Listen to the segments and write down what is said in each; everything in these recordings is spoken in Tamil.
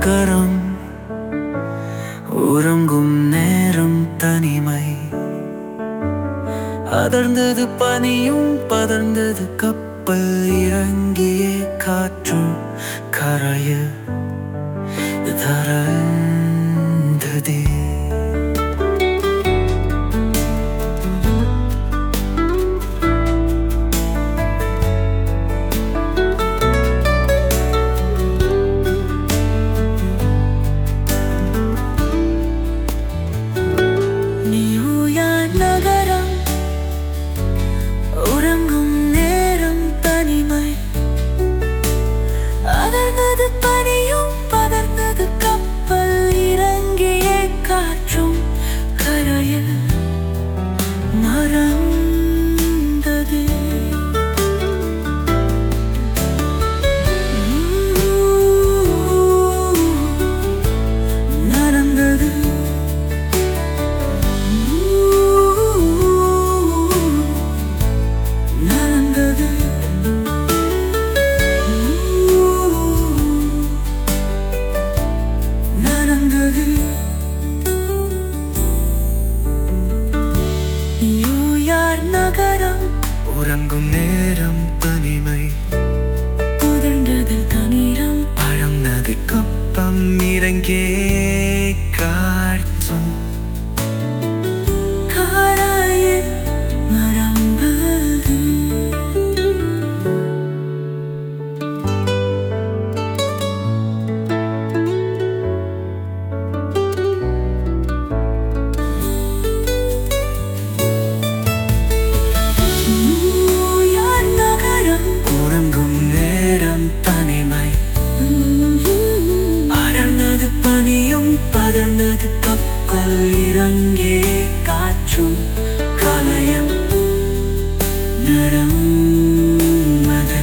நகரம் உறங்கும் நேரம் தனிமை அதர்ந்தது பனியும் பதர்ந்தது கப்பல் இறங்கிய காற்றும் கரையில் தரந்ததே நியூயார்க் நகரம் உறங்கும் நேரம் தனிமை அதர்ந்தது பனியும் பதர்ந்தது கப்பல் இறங்கிய காற்றும் கரையில் மறந்தது நடந்தது நடந்தது நடந்தது நியூயார்க் நகரம் உறங்கும் நேரம் தனிமை புதர்ந்தது தனிரம் பழந்தது கப்பம் இறங்கே காற்றும் காராயில் மறந்தது நியூயார்க் நகரம் உறங்கும் நேரம் தனிமை படர்ந்தது பனியும் பதர்ந்தது கப்பல் இறங்கே காற்றும் கலயம் நடந்தது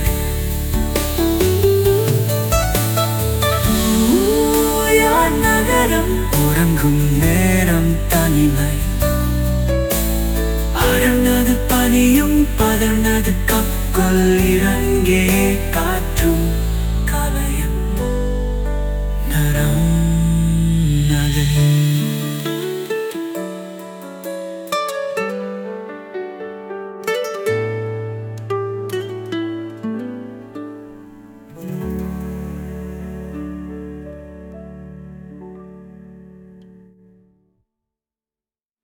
நியூயார்க் நகரம் உறங்கும் நேரம் தனிமை படர்ந்தது பனியும் பதர்ந்தது கப்பல் இறங்கே காற்றும் கலயம் நரம்